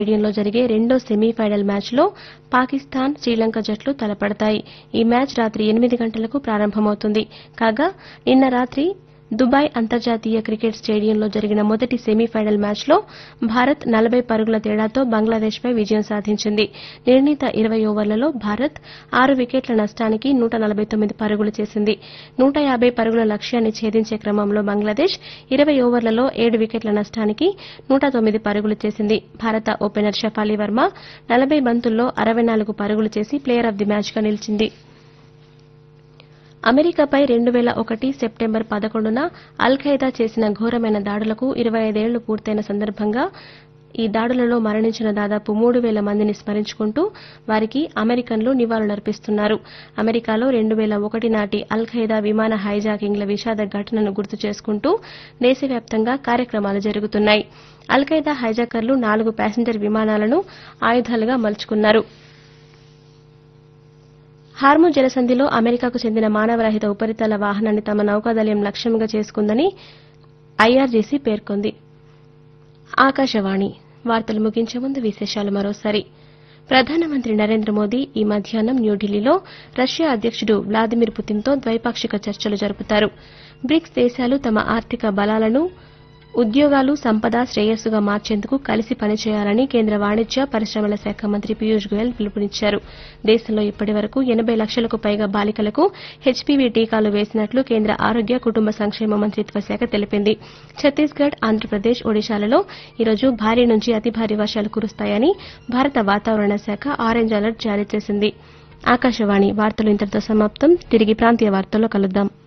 స్టేడియంలో జరిగే రెండో సెమీఫైనల్ మ్యాచ్లో పాకిస్తాన్ శ్రీలంక జట్లు తలపడతాయి ఈ మ్యాచ్ రాత్రి ఎనిమిది గంటలకు ప్రారంభమవుతుంది కాగా నిన్న రాత్రి దుబాయ్ అంతర్జాతీయ క్రికెట్ స్టేడియంలో జరిగిన మొదటి సెమీఫైనల్ మ్యాచ్లో భారత్ నలభై పరుగుల తేడాతో బంగ్లాదేశ్పై విజయం సాధించింది నిర్ణీత ఇరవై ఓవర్లలో భారత్ ఆరు వికెట్ల నష్టానికి నూట నలభై తొమ్మిది పరుగులు చేసింది నూట యాబై పరుగుల లక్ష్యాన్ని ఛేదించే క్రమంలో బంగ్లాదేశ్ ఇరవై ఓవర్లలో ఏడు వికెట్ల నష్టానికి నూట తొమ్మిది పరుగులు చేసింది భారత ఓపెనర్ షఫాలీ వర్మ నలభై బంతుల్లో అరవై నాలుగు పరుగులు చేసి ప్లేయర్ ఆఫ్ ది మ్యాచ్గా నిలిచింది అమెరికాపై రెండు వేల ఒకటి సెప్టెంబర్ పదకొండున అల్ ఖైదా చేసిన ఘోరమైన దాడులకు ఇరవై ఐదేళ్లు పూర్తయిన సందర్భంగా ఈ దాడులలో మరణించిన దాదాపు మూడు వేల మందిని స్మరించుకుంటూ వారికి అమెరికన్లు నివాళులర్పిస్తున్నారు అమెరికాలో రెండు వేల ఒకటి నాటి అల్ ఖైదా విమాన హైజాకింగ్ల విషాద ఘటనను గుర్తు చేసుకుంటూ దేశవ్యాప్తంగా కార్యక్రమాలు జరుగుతున్నాయి అల్ ఖైదా హైజాకర్లు నాలుగు ప్యాసింజర్ విమానాలను ఆయుధాలుగా మలుచుకున్నారు హార్ము జలసంధిలో అమెరికాకు చెందిన మానవరహిత ఉపరితల వాహనాన్ని తమ నౌకాదళయం లక్ష్యంగా చేసుకుందని ఐఆర్జీసీ పేర్కొంది ఆకాశవాణి వార్తలు ముగించే ముందు విశేషాలు మరోసారి ప్రధానమంత్రి నరేంద్ర మోదీ ఈ మధ్యాహ్నం న్యూఢిల్లీలో రష్యా అధ్యకుడు వ్లాదిమిర్ పుతిన్తో ద్వైపాక్షిక చర్చలు జరుపుతారు బ్రిక్స్ దేశాలు తమ ఆర్థిక బలాలను ఉద్యోగాలు సంపద శ్రేయస్సుగా మార్చేందుకు కలిసి పనిచేయాలని కేంద్ర వాణిజ్య పరిశ్రమల శాఖ మంత్రి పీయూష్ గోయల్ పిలుపునిచ్చారు దేశంలో ఇప్పటి వరకు ఎనబై లక్షలకు పైగా బాలికలకు హెచ్పీవీ టీకాలు వేసినట్లు కేంద్ర ఆరోగ్య కుటుంబ సంక్షేమ మంత్రిత్వ శాఖ తెలిపింది ఛత్తీస్గఢ్ ఆంధ్రప్రదేశ్ ఒడిశాలలో ఈరోజు భారీ నుంచి అతి భారీ వర్షాలు కురుస్తాయని భారత వాతావరణ శాఖ ఆరెంజ్ అలర్ట్ జారీ చేసింది ఆకాశవాణి వార్తలు ఇంతటితో సమాప్తం తిరిగి ప్రాంతీయ వార్తల్లో కలుద్దాం